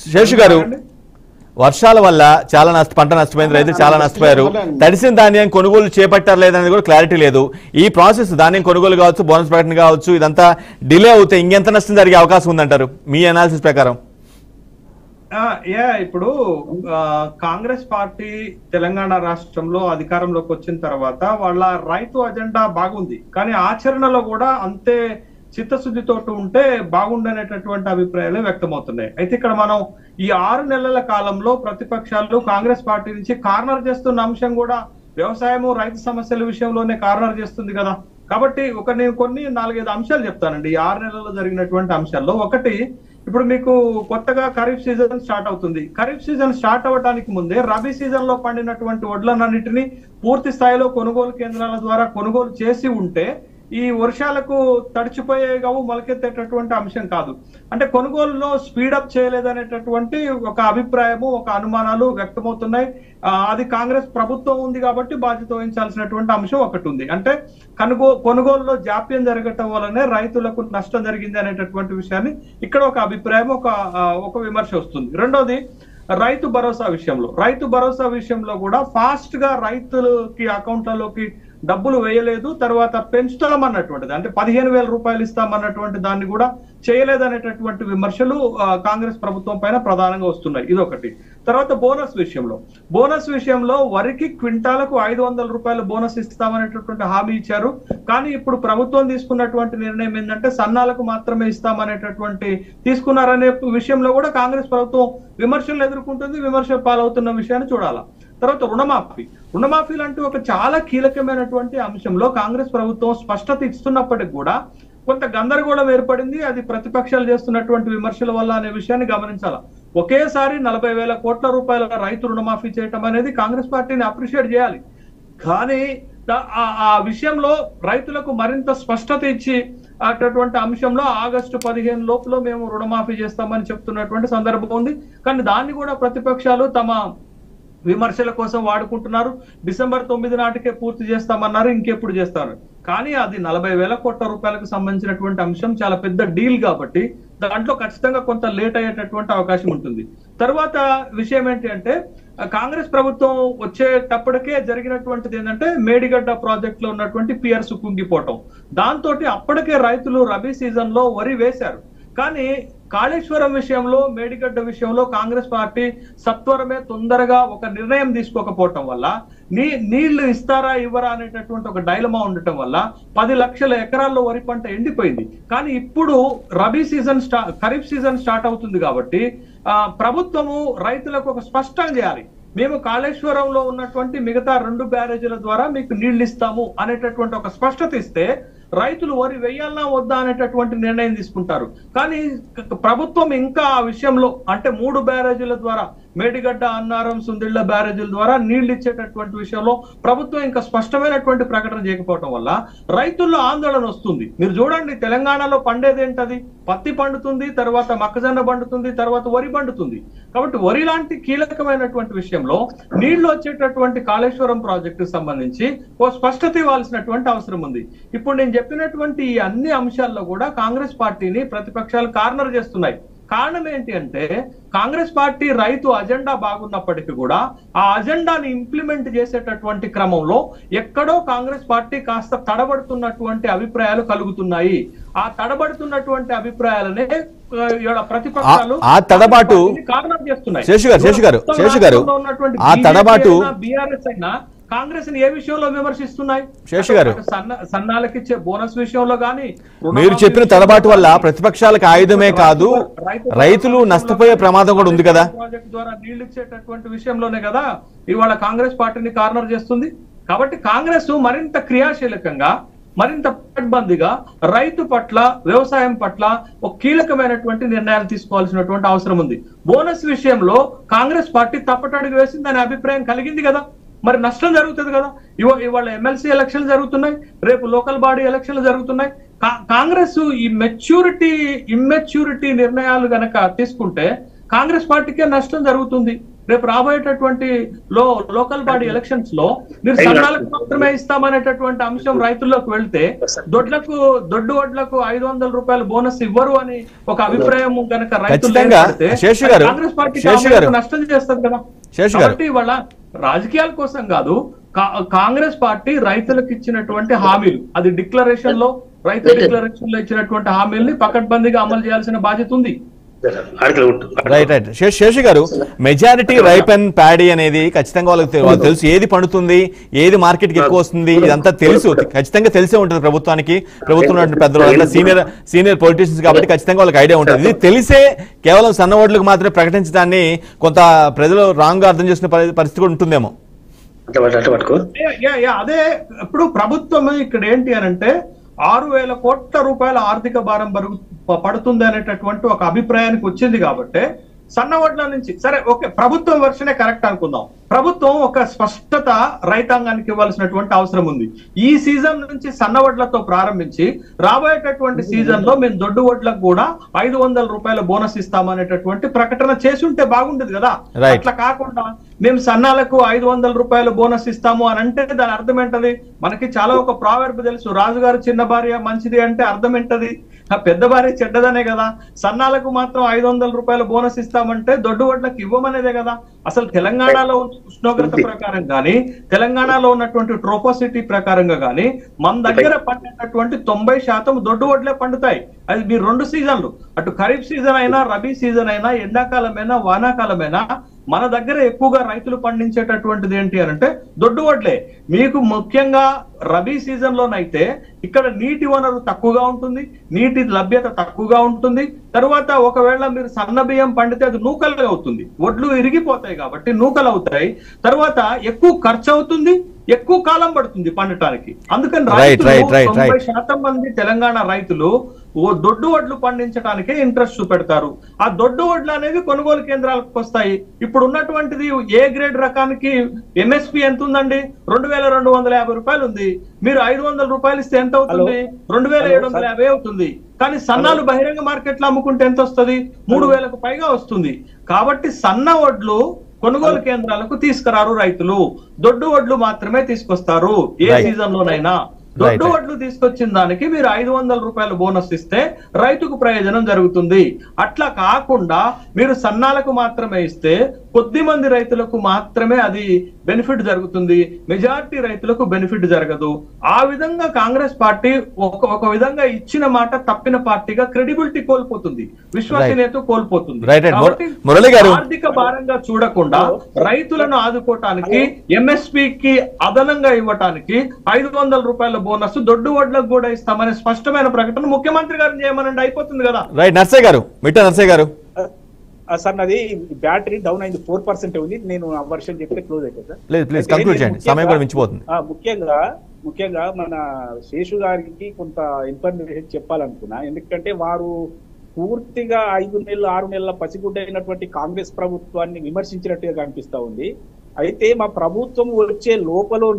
శేషు గారు వర్షాల వల్ల చాలా నష్ట పంట నష్టపోయింది రైతులు చాలా నష్టపోయారు తడిసిన ధాన్యం కొనుగోలు చేపట్టారు లేదనేది కూడా క్లారిటీ లేదు ఈ ప్రాసెస్ ధాన్యం కొనుగోలు కావచ్చు బోనస్ ప్రకటన కావచ్చు ఇదంతా డిలే అవుతే ఇంకెంత నష్టం జరిగే అవకాశం ఉందంటారు మీ అనాలిసిస్ ప్రకారం ఆ, యా ఇప్పుడు ఆ, కాంగ్రెస్ పార్టీ తెలంగాణ రాష్ట్రంలో అధికారంలోకి వచ్చిన తర్వాత వాళ్ళ రైతు అజెండా బాగుంది కానీ ఆచరణలో కూడా అంతే చిత్తశుద్ధితో ఉంటే బాగుండనేటటువంటి అభిప్రాయాలు వ్యక్తమవుతున్నాయి అయితే ఇక్కడ మనం ఈ ఆరు నెలల కాలంలో ప్రతిపక్షాలు కాంగ్రెస్ పార్టీ నుంచి కార్నర్ చేస్తున్న అంశం కూడా వ్యవసాయము రైతు సమస్యల విషయంలోనే కార్నర్ చేస్తుంది కదా కాబట్టి ఒక నేను కొన్ని నాలుగైదు అంశాలు చెప్తానండి ఈ ఆరు నెలల్లో జరిగినటువంటి అంశాల్లో ఒకటి ఇప్పుడు మీకు కొత్తగా ఖరీఫ్ సీజన్ స్టార్ట్ అవుతుంది ఖరీఫ్ సీజన్ స్టార్ట్ అవ్వడానికి ముందే రబీ సీజన్ లో పండినటువంటి వడ్లన్నింటినీ పూర్తి స్థాయిలో కొనుగోలు కేంద్రాల ద్వారా కొనుగోలు చేసి ఉంటే ఈ వర్షాలకు తడిచిపోయే కావు మొలకెత్తేటటువంటి అంశం కాదు అంటే కొనుగోలులో స్పీడప్ చేయలేదనేటటువంటి ఒక అభిప్రాయము ఒక అనుమానాలు వ్యక్తమవుతున్నాయి ఆ, అది కాంగ్రెస్ ప్రభుత్వం ఉంది కాబట్టి బాధ్యత వహించాల్సినటువంటి అంశం ఒకటి ఉంది అంటే కనుగో కొనుగోలులో జాప్యం జరగటం వల్లనే రైతులకు నష్టం జరిగింది అనేటటువంటి విషయాన్ని ఇక్కడ ఒక అభిప్రాయం ఒక ఆ, ఒక విమర్శ వస్తుంది రెండోది రైతు భరోసా విషయంలో రైతు భరోసా విషయంలో కూడా ఫాస్ట్ గా రైతులకి అకౌంట్లలోకి డబ్బులు వేయలేదు తర్వాత పెంచుతాం అన్నటువంటిది అంటే పదిహేను వేల రూపాయలు ఇస్తామన్నటువంటి దాన్ని కూడా చేయలేదనేటటువంటి విమర్శలు ఆ, కాంగ్రెస్ ప్రభుత్వం పైన ప్రధానంగా వస్తున్నాయి ఇదొకటి తర్వాత బోనస్ విషయంలో బోనస్ విషయంలో వరికి క్వింటాలకు ఐదు వందల రూపాయల బోనస్ ఇస్తామనేటటువంటి హామీ ఇచ్చారు కానీ ఇప్పుడు ప్రభుత్వం తీసుకున్నటువంటి నిర్ణయం ఏంటంటే సన్నాలకు మాత్రమే ఇస్తామనేటటువంటి తీసుకున్నారనే విషయంలో కూడా కాంగ్రెస్ ప్రభుత్వం విమర్శలు ఎదుర్కొంటుంది విమర్శ పాలవుతున్న విషయాన్ని చూడాలా తర్వాత రుణమాఫీ రుణమాఫీ లాంటి ఒక చాలా కీలకమైనటువంటి అంశంలో కాంగ్రెస్ ప్రభుత్వం స్పష్టత ఇస్తున్నప్పటికీ కూడా కొంత గందరగోళం ఏర్పడింది అది ప్రతిపక్షాలు చేస్తున్నటువంటి విమర్శల వల్ల అనే విషయాన్ని గమనించాలా ఒకేసారి నలభై వేల కోట్ల రూపాయల రైతు రుణమాఫీ చేయటం అనేది కాంగ్రెస్ పార్టీని అప్రిషియేట్ చేయాలి కానీ ద- ఆ- ఆ విషయంలో రైతులకు మరింత స్పష్టత ఇచ్చి అటువంటి అంశంలో ఆగస్టు పదిహేను లోపల మేము రుణమాఫీ చేస్తామని చెప్తున్నటువంటి సందర్భం ఉంది కానీ దాన్ని కూడా ప్రతిపక్షాలు తమ విమర్శల కోసం వాడుకుంటున్నారు డిసెంబర్ తొమ్మిది నాటికే పూర్తి చేస్తామన్నారు ఇంకెప్పుడు చేస్తారు కానీ అది నలభై వేల కోట్ల రూపాయలకు సంబంధించినటువంటి అంశం చాలా పెద్ద డీల్ కాబట్టి దాంట్లో ఖచ్చితంగా కొంత లేట్ అయ్యేటటువంటి అవకాశం ఉంటుంది తర్వాత విషయం ఏంటి అంటే ఆ, కాంగ్రెస్ ప్రభుత్వం వచ్చేటప్పటికే జరిగినటువంటిది ఏంటంటే మేడిగడ్డ ప్రాజెక్ట్ లో ఉన్నటువంటి పియర్స్ కుంగిపోవటం దాంతో అప్పటికే రైతులు రబీ సీజన్ లో వరి వేశారు కానీ కాళేశ్వరం విషయంలో మేడిగడ్డ విషయంలో కాంగ్రెస్ పార్టీ సత్వరమే తొందరగా ఒక నిర్ణయం తీసుకోకపోవటం వల్ల నీ నీళ్లు ఇస్తారా ఇవ్వరా అనేటటువంటి ఒక డైలమా ఉండటం వల్ల పది లక్షల ఎకరాల్లో వరి పంట ఎండిపోయింది కానీ ఇప్పుడు రబీ సీజన్ స్టా ఖరీఫ్ సీజన్ స్టార్ట్ అవుతుంది కాబట్టి ఆ, ప్రభుత్వము రైతులకు ఒక స్పష్టం చేయాలి మేము కాళేశ్వరంలో ఉన్నటువంటి మిగతా రెండు బ్యారేజీల ద్వారా మీకు నీళ్లు ఇస్తాము అనేటటువంటి ఒక స్పష్టత ఇస్తే రైతులు వరి వేయాలన్నా వద్దా అనేటటువంటి నిర్ణయం తీసుకుంటారు కానీ క- ప్రభుత్వం ఇంకా ఆ విషయంలో అంటే మూడు బ్యారేజీల ద్వారా మేడిగడ్డ అన్నారం సుందిళ్ల బ్యారేజీల ద్వారా నీళ్లు ఇచ్చేటటువంటి విషయంలో ప్రభుత్వం ఇంకా స్పష్టమైనటువంటి ప్రకటన చేయకపోవడం వల్ల రైతుల్లో ఆందోళన వస్తుంది మీరు చూడండి తెలంగాణలో పండేది ఏంటది పత్తి పండుతుంది తర్వాత మొక్కజొన్న పండుతుంది తర్వాత వరి పండుతుంది కాబట్టి వరి లాంటి కీలకమైనటువంటి విషయంలో నీళ్లు వచ్చేటటువంటి కాళేశ్వరం ప్రాజెక్టు సంబంధించి ఓ స్పష్టత ఇవ్వాల్సినటువంటి అవసరం ఉంది ఇప్పుడు నేను చెప్పినటువంటి ఈ అన్ని అంశాల్లో కూడా కాంగ్రెస్ పార్టీని ప్రతిపక్షాలు కార్నర్ చేస్తున్నాయి కారణం ఏంటి అంటే కాంగ్రెస్ పార్టీ రైతు అజెండా బాగున్నప్పటికీ కూడా ఆ అజెండాని ఇంప్లిమెంట్ చేసేటటువంటి క్రమంలో ఎక్కడో కాంగ్రెస్ పార్టీ కాస్త తడబడుతున్నటువంటి అభిప్రాయాలు కలుగుతున్నాయి ఆ తడబడుతున్నటువంటి అభిప్రాయాలనే ఆ, ఇవాళ ప్రతిపక్షాలు ఆ- ఆ తడబాటు- కార్నర్ చేస్తున్నాయి శేషు గారు, శేషు గారు, మొత్తం శేషు గారు, రాష్ట్రంలో ఉన్నటువంటి ఆ BJP తడబాటు- అయినా, బీఆర్ఎస్ అయినా కాంగ్రెస్ ని ఏ విషయంలో విమర్శిస్తున్నాయి శేషు గారు. అటు సన్న సన్నాలకిచ్చే బోనస్ విషయంలో గానీ మీరు చెప్పిన తడబాటు వల్ల ప్రతిపక్షాలకు ఆయుధమే కాదు రైతులు నష్టపోయే ప్రమాదం కూడా ఉంది కదా ప్రాజెక్ట్ ద్వారా నీళ్లు ఇచ్చేటటువంటి విషయంలోనే కదా ఇవాళ కాంగ్రెస్ పార్టీని కార్నర్ చేస్తుంది కాబట్టి కాంగ్రెస్ మరింత క్రియాశీలకంగా మరింత పకడ్బందీగా రైతు పట్ల వ్యవసాయం పట్ల ఒక కీలకమైనటువంటి నిర్ణయాలు తీసుకోవాల్సినటువంటి అవసరం ఉంది బోనస్ విషయంలో కాంగ్రెస్ పార్టీ తప్పటడుగు వేసింది అనే అభిప్రాయం కలిగింది కదా మరి నష్టం జరుగుతుంది కదా ఇవ ఇవాళ ఎమ్మెల్సీ ఎలక్షన్లు జరుగుతున్నాయి రేపు లోకల్ బాడీ ఎలక్షన్లు జరుగుతున్నాయి కా- కాంగ్రెస్ ఈ మెచ్యూరిటీ ఇమ్మెచ్యూరిటీ నిర్ణయాలు గనక తీసుకుంటే కాంగ్రెస్ పార్టీకే నష్టం జరుగుతుంది రేపు రాబోయేటటువంటి లో లోకల్ బాడీ ఎలక్షన్స్ లో మీరు సన్నాలకు మాత్రమే ఇస్తామనేటటువంటి అంశం రైతుల్లోకి వెళ్తే దొడ్లకు దొడ్డు వడ్లకు ఐదు వందల రూపాయల బోనస్ ఇవ్వరు అని ఒక అభిప్రాయం కనుక రైతులు ఖచ్చితంగా. ఏర్పడితే, శేషు అది గారు, కాంగ్రెస్ పార్టీకి శేషు ఆ గారు. మేరకు నష్టం చేస్తుంది కదా శేషు గారు. కాబట్టి ఇవాళ రాజకీయాల కోసం కాదు కా- కాంగ్రెస్ పార్టీ రైతులకు ఇచ్చినటువంటి హామీలు అది డిక్లరేషన్ లో రైతు డిక్లరేషన్ లో ఇచ్చినటువంటి హామీల్ని పకడ్బందీగా అమలు చేయాల్సిన బాధ్యత ఉంది ఆర్కిల్ ఉంటు రైట్ రైట్ శే- శేషు గారు మెజారిటీ రైప్ అండ్ ప్యాడీ అనేది ఖచ్చితంగా వాళ్ళకి తె- వాళ్ళకి తెలుసు ఏది పండుతుంది ఏది మార్కెట్ కి ఎక్కువ వస్తుంది ఇదంతా తెలుసు ఖచ్చితంగా తెలిసే ఉంటుంది ప్రభుత్వానికి ప్రభుత్వం ఉన్నటువంటి పెద్దలు వాళ్ళంతా సీనియర్ సీనియర్ పొలిటీషియన్స్ కాబట్టి ఖచ్చితంగా వాళ్ళకి ఐడియా ఉంటుంది ఇది తెలిసే కేవలం సన్న ఓట్లకు మాత్రమే ప్రకటించడాన్ని కొంత ప్రజలు రాంగ్ గా అర్థం చేసుకునే పరి- పరిస్థితి కూడా ఉంటుందేమో అట్లా పట్టు అట్లా పట్టుకో యా, యా, యా, అదే ఇప్పుడు ప్రభుత్వం ఇక్కడ ఏంటి అని అంటే ఆరు వేల కోట్ల రూపాయల ఆర్థిక భారం బరుగు ప- పడుతుంది అనేటటువంటి ఒక అభిప్రాయానికి వచ్చింది కాబట్టి సన్న వడ్ల నుంచి సరే ఓకే ప్రభుత్వం వర్షనే కరెక్ట్ అనుకుందాం ప్రభుత్వం ఒక స్పష్టత రైతాంగానికి ఇవ్వాల్సినటువంటి అవసరం ఉంది ఈ సీజన్ నుంచి సన్న వడ్లతో ప్రారంభించి రాబోయేటటువంటి సీజన్ లో మేము దొడ్డు వడ్లకు కూడా ఐదు వందల రూపాయల బోనస్ ఇస్తామనేటటువంటి ప్రకటన చేసి ఉంటే బాగుండేది కదా Right. అట్లా కాకుండా మేము సన్నాలకు ఐదు వందల రూపాయలు బోనస్ ఇస్తాము అని అంటే దాని అర్థం ఏంటది మనకి చాలా ఒక ప్రావర్బ్ తెలుసు రాజుగారు చిన్న భార్య మంచిది అంటే అర్థం ఏంటది ఆ పెద్ద భార్య చెడ్డదనే కదా సన్నాలకు మాత్రం ఐదు వందల రూపాయల బోనస్ ఇస్తామంటే దొడ్డు వడ్లకు ఇవ్వమనేదే కదా అసలు తెలంగాణలో ఉన్న ఉష్ణోగ్రత ప్రకారం కానీ తెలంగాణలో ఉన్నటువంటి ట్రోపోసిటీ ప్రకారంగా కానీ మన దగ్గర పండేటటువంటి తొంభై శాతం దొడ్డు వడ్లే పండుతాయి అది మీ రెండు సీజన్లు అటు ఖరీఫ్ సీజన్ అయినా రబీ సీజన్ అయినా ఎండాకాలమైనా వానాకాలమైనా మన దగ్గర ఎక్కువగా రైతులు పండించేటటువంటిది ఏంటి అని అంటే దొడ్డు వడ్లే మీకు ముఖ్యంగా రబీ సీజన్ లోనైతే ఇక్కడ నీటి వనరు తక్కువగా ఉంటుంది నీటి లభ్యత తక్కువగా ఉంటుంది తరువాత ఒకవేళ మీరు సన్న బియ్యం పండితే అది నూకలు అవుతుంది వడ్లు ఇరిగిపోతాయి కాబట్టి నూకలు అవుతాయి తర్వాత ఎక్కువ ఖర్చు అవుతుంది ఎక్కువ కాలం పడుతుంది పండటానికి అందుకని Right, రైతులు right, right, తొంభై right. శాతం మంది తెలంగాణ రైతులు ఓ దొడ్డు వడ్లు పండించడానికే ఇంట్రెస్ట్ చూపెడతారు ఆ దొడ్డు వడ్లు అనేవి కొనుగోలు కేంద్రాలకు వస్తాయి ఇప్పుడు ఉన్నటువంటిది ఏ గ్రేడ్ రకానికి ఎంఎస్పి ఎంత ఉందండి రెండు వేల రెండు వందల యాభై రూపాయలు ఉంది మీరు ఐదు వందల రూపాయలు ఇస్తే ఎంత అవుతుంది రెండు వేల ఏడు వందల యాభై అవుతుంది కానీ సన్నాలు బహిరంగ మార్కెట్ లో అమ్ముకుంటే ఎంత వస్తుంది మూడు వేలకు పైగా వస్తుంది కాబట్టి సన్న వడ్లు కొనుగోలు కేంద్రాలకు తీసుకురారు రైతులు దొడ్డు వడ్లు మాత్రమే తీసుకొస్తారు ఏ Right. సీజన్ లోనైనా Right, దొడ్డు right. వడ్లు తీసుకొచ్చిన దానికి మీరు ఐదు వందల రూపాయల బోనస్ ఇస్తే రైతుకు ప్రయోజనం జరుగుతుంది అట్లా కాకుండా మీరు సన్నాలకు మాత్రమే ఇస్తే కొద్ది మంది రైతులకు మాత్రమే అది బెనిఫిట్ జరుగుతుంది మెజారిటీ రైతులకు బెనిఫిట్ జరగదు ఆ విధంగా కాంగ్రెస్ పార్టీ ఒక ఒక విధంగా ఇచ్చిన మాట తప్పిన పార్టీగా క్రెడిబిలిటీ కోల్పోతుంది విశ్వసనీయత కోల్పోతుంది Right, right. కాబట్టి మురళి గారు. ఆర్థిక భారంగా చూడకుండా రైతులను ఆదుకోవటానికి ఎంఎస్పి కి అదనంగా ఇవ్వటానికి ఐదు వందల రూపాయల బోనస్ దొడ్డు వడ్లకు కూడా ఇస్తామనే స్పష్టమైన ప్రకటన ముఖ్యమంత్రి గారిని చేయమనండి అయిపోతుంది కదా రైట్ నర్సయ్య గారు మిట్ట నర్సయ్య గారు ఆ, సార్ నాది బ్యాటరీ డౌన్ అయింది ఫోర్ పర్సెంట్ ఉంది నేను ఆ వర్షన్ చెప్తే క్లోజ్ అయిపోతుంది సార్ ప్లీజ్ ప్లీజ్ అయితే కంక్లూడ్ నేను చేయండి ముఖ్యంగా- సమయం కూడా మించిపోతుంది ఆ, ముఖ్యంగా ముఖ్యంగా మన శేషు గారికి కొంత ఇన్ఫర్మేషన్ చెప్పాలనుకున్నా ఎందుకంటే వారు పూర్తిగా ఐదు నెలలు ఆరు నెలల పసిగుడ్డ అయినటువంటి కాంగ్రెస్ ప్రభుత్వాన్ని విమర్శించినట్టుగా కనిపిస్తా ఉంది అయితే మా ప్రభుత్వం వచ్చే లోపల